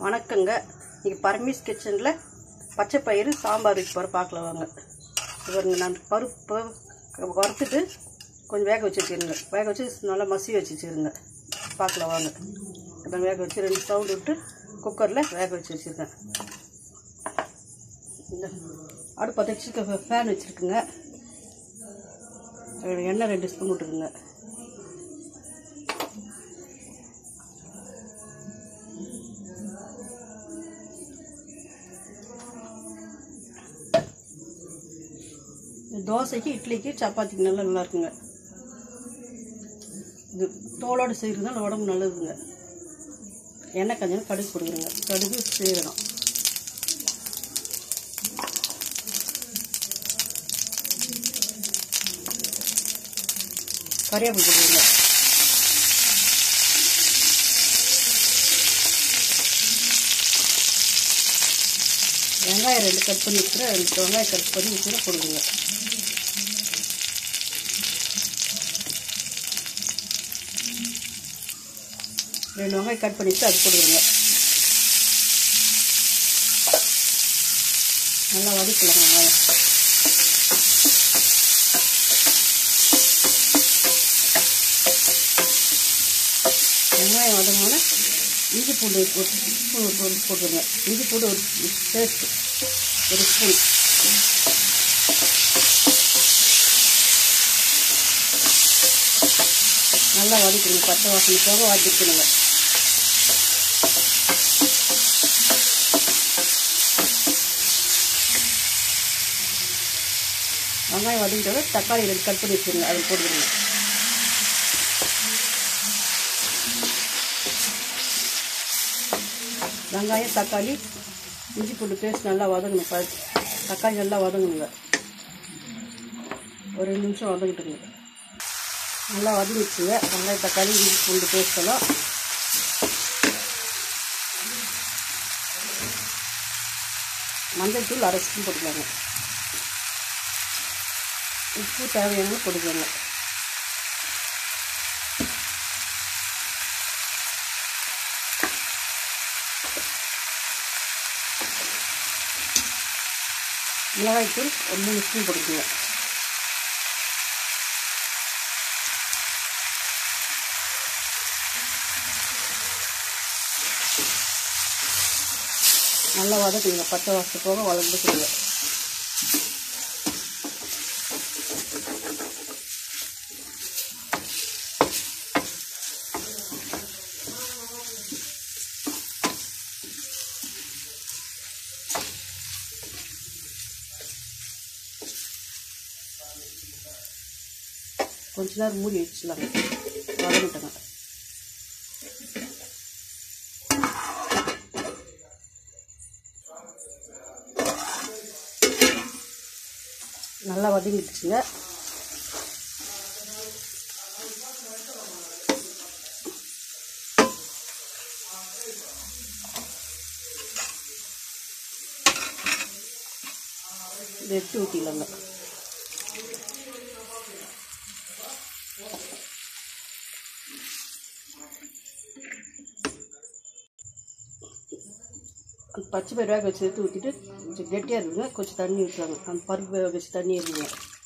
வணக்கங்க இங்கே பரமேஸ் கிச்சனில் பச்சை பயிறு சாம்பார் வைக்க போகிற பார்க்கலாம் வாங்க இவருங்க நான் பருப்பு வறுத்துட்டு கொஞ்சம் வேக வச்சு வச்சுருங்க வேக வச்சு நல்லா மசி வச்சு வச்சுருங்க பார்க்கலாம் வாங்க இப்போ வேக வச்சு ரெண்டு சவுண்டு விட்டு குக்கரில் வேக வச்சு வச்சுருக்கேன் இந்த அடுப்பு பற்ற வச்சு ஃபேன் வச்சுருக்குங்க எண்ணெய் ரெண்டு ஸ்பூன் விட்டுக்குங்க தோசைக்கு இட்லிக்கு சப்பாத்திக்கு நல்லா நல்லா இருக்குங்க இது தோலோடு செய்கிறதுனால உடம்பு நல்லதுங்க எண்ணெய் கொஞ்சம் கடுகு கொடுக்குறேங்க கடுகு சீரகம் கறிவேப்பிலை போட்டுருங்க வெங்காயம் ரெண்டு கட் பண்ணி வச்சுக்கிறேன் ரெண்டு வெங்காயம் கட் பண்ணி வச்சுக்கிறேன் போடுங்க ரெண்டு வெங்காயம் கட் பண்ணி வச்சு அது போடுங்க நல்லா வதக்கலாம் வெங்காயம் வெங்காயம் வதங்கினோடனே இஞ்சி பூண்டு போட்டு பூண்டு போட்டு போட்டுருங்க இஞ்சி பூண்டு ஒரு பேஸ்ட் ஒரு ஸ்பூன் நல்லா வதக்கணும் பச்சை வாசனை போக வதக்கணுங்க வெங்காயம் வதக்கிட்டோட தக்காளி ரெண்டு கட் பண்ணி வச்சுருங்க அதில் போட்டுருங்க வெங்காயம் தக்காளி இஞ்சி பூண்டு பேஸ்ட் நல்லா வதங்கணும் ப தக்காளி நல்லா வதங்கணுங்க ஒரு ரெண்டு நிமிஷம் வதங்கிட்டுங்க நல்லா வதங்கிடுச்சுங்க வெங்காயம் தக்காளி இஞ்சி பூண்டு பேஸ்ட் எல்லாம் மஞ்சள் தூள் அரை ஸ்பூன் போட்டுக்கலாங்க உப்பு தேவையான போட்டுக்கலாங்க மிளகாய்த்தூள் ஒரு மூணு ஸ்பூன் போட்டுக்கோங்க நல்லா வதக்குங்க பச்சை வாசத்து போக வளர்ந்துக்குங்க கொஞ்ச நேரம் மூடி வச்சுலாங்க வதங்கிட்டங்க நல்லா வதங்கிடுச்சுங்க இதை எடுத்து ஊற்றிடலாங்க பச்சை பயிர் வேக வச்சு எடுத்து ஊற்றிட்டு கொஞ்சம் கெட்டியாக இருக்குங்க கொஞ்சம் தண்ணி ஊற்றுவாங்க அந்த பருப்பு வேக வச்சு தண்ணி இருக்குங்க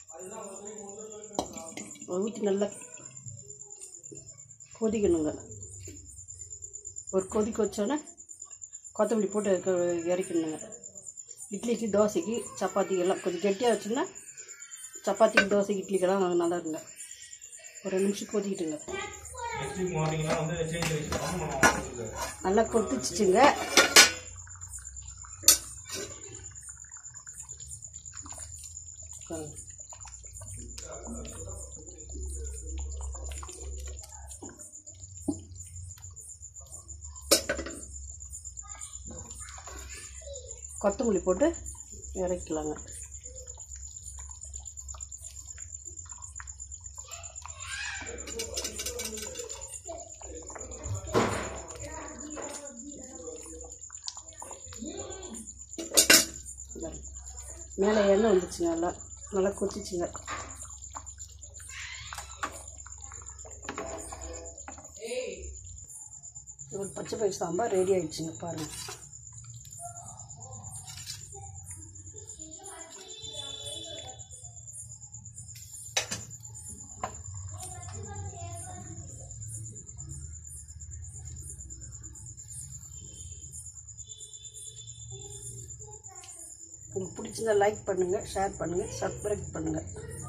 ஊற்றி நல்லா கொதிக்கணுங்க ஒரு கொதிக்க வச்சோன்னே கொத்தமல்லி போட்டு இறக்க- இறக்கணுங்க இட்லிக்கு தோசைக்கு சப்பாத்திக்கு எல்லாம் கொஞ்சம் கெட்டியாக வச்சோன்னா சப்பாத்திக்கு தோசைக்கு இட்லிக்கெல்லாம் நல்லா இருக்குங்க ஒரு ரெண்டு நிமிஷம் கொதிக்கிட்டுங்க நெக்ஸ்ட் மார்னிங்னா வந்து சேஞ்ச் வச்சு ஆன் பண்ணுவாங்க நல்லா கொதிச்சிச்சுங்க பாருங்க. கொத்தமல்லி போட்டு இறக்கலாங்க பாருங்க. மேலே எண்ணெய் வந்துச்சுங்க நல்லா நல்லா கொதிச்சுங்க ஒரு பச்சை பயிர் பச்சைப்பயிறு சாம்பார் ரெடி ஆயிடுச்சுங்க பாருங்கள் உங்களுக்கு பிடிச்சிருந்தா லைக் பண்ணுங்கள் ஷேர் பண்ணுங்கள் சப்ஸ்கிரைப் பண்ணுங்கள்